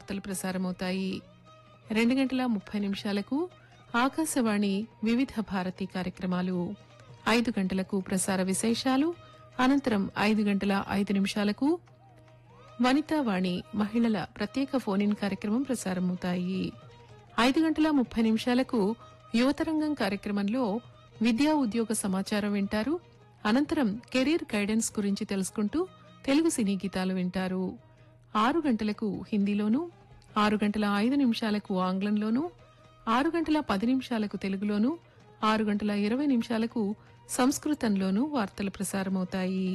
వార్తలు ప్రసారమవుతాయి రెండు గంటల ముప్పై నిమిషాలకు ఆకాశవాణి వివిధ భారతి కార్యక్రమాలు ఐదు గంటలకు ప్రసార విశేషాలు అనంతరం ఐదు గంటల ఐదు నిమిషాలకు వనితావాణి మహిళల ప్రత్యేక ఫోన్ ఇన్ కార్యక్రమం ప్రసారమవుతాయి ఐదు గంటల ముప్పై నిమిషాలకు యువతరంగం కార్యక్రమంలో విద్యా ఉద్యోగ సమాచారం వింటారు అనంతరం కెరీర్ గైడెన్స్ గురించి తెలుసుకుంటూ తెలుగు సినీ గీతాలు వింటారు ఆరు గంటలకు హిందీలోను ఆరు గంటల ఐదు నిమిషాలకు ఆంగ్లంలోను ఆరు గంటల పది నిమిషాలకు తెలుగులోను ఆరు గంటల ఇరవై నిమిషాలకు సంస్కృతంలోనూ వార్తలు ప్రసారమవుతాయి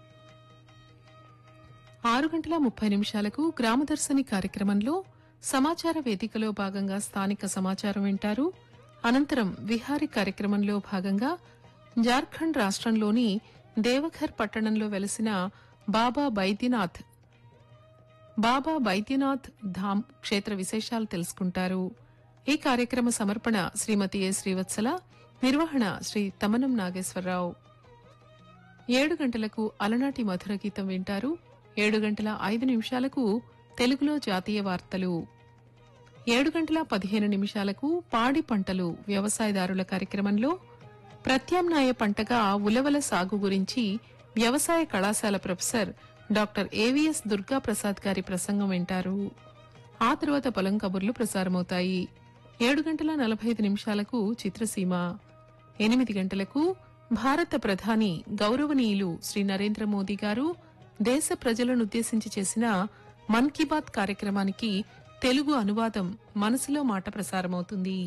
ఆరు గంటల ముప్పై నిమిషాలకు గ్రామదర్శిని కార్యక్రమంలో సమాచార వేదికలో భాగంగా స్థానిక సమాచారం వింటారు అనంతరం విహారీ కార్యక్రమంలో భాగంగా జార్ఖండ్ రాష్ట్రంలోని దేవఘర్ పట్టణంలో వెలసిన బాబా బైద్యనాథ్ బాబా బైద్యనాథ్ ధామ్ క్షేత్ర విశేషాలు తెలుసుకుంటారు ఈ కార్యక్రమ సమర్పణ శ్రీమతి ఏ శ్రీవత్సల నిర్వహణ శ్రీ తమనం నాగేశ్వరరావు ఏడు గంటలకు అలనాటి మధుర గీతం వింటారు ఏడు గంటల ఐదు నిమిషాలకు తెలుగులో జాతీయ వార్తలు ఏడు గంటల పదిహేను నిమిషాలకు పాడి పంటలు వ్యవసాయదారుల కార్యక్రమంలో ప్రత్యామ్నాయ పంటగా ఉలవల సాగు గురించి వ్యవసాయ కళాశాల professor doctor AVS Durga Prasad గారి ప్రసంగం వింటారు ఆ తర్వాత పొలం కబుర్లు ప్రసారమవుతాయి ఏడు గంటల నలభై ఐదు నిమిషాలకు చిత్రసీమ ఎనిమిది గంటలకు భారత ప్రధాని గౌరవనీయులు శ్రీ నరేంద్ర మోదీ గారు దేశ ప్రజలనుద్దేశించి చేసిన మన్ కీ బాత్ కార్యక్రమానికి తెలుగు అనువాదం మనసులో మాట ప్రసారమవుతుంది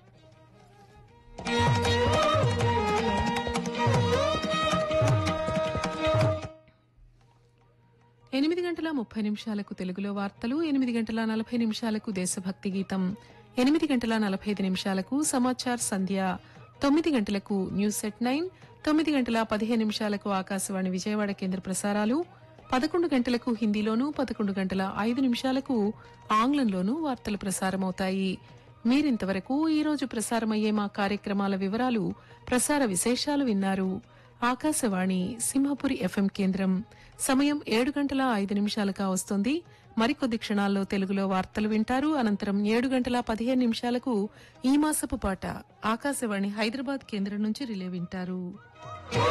ఎనిమిది గంటల ముప్పై నిమిషాలకు తెలుగులో వార్తలు ఎనిమిది గంటల నలభై నిమిషాలకు దేశభక్తి గీతం ఎనిమిది గంటల నలభై ఐదు నిమిషాలకు సమాచార్ సంధ్య తొమ్మిది గంటలకు న్యూస్ సెట్ నైన్ తొమ్మిది గంటల పదిహేను నిమిషాలకు ఆకాశవాణి విజయవాడ కేంద్ర ప్రసారాలు పదకొండు గంటలకు హిందీలోనూ పదకొండు గంటల ఐదు నిమిషాలకు ఆంగ్లంలోనూ వార్తలు ప్రసారమవుతాయి మీరింతవరకు ఈ రోజు ప్రసారమయ్యే మా కార్యక్రమాల వివరాలు ప్రసార విశేషాలు విన్నారు ఆకాశవాణి సింహపురి ఎఫ్ఎం కేంద్రం సమయం ఏడు గంటల ఐదు నిమిషాలుగా వస్తుంది మరికొద్ది క్షణాల్లో తెలుగులో వార్తలు వింటారు అనంతరం ఏడు గంటల పదిహేను నిమిషాలకు ఈ మాసపు పాట ఆకాశవాణి హైదరాబాద్ కేంద్రం నుంచి రిలే వింటారు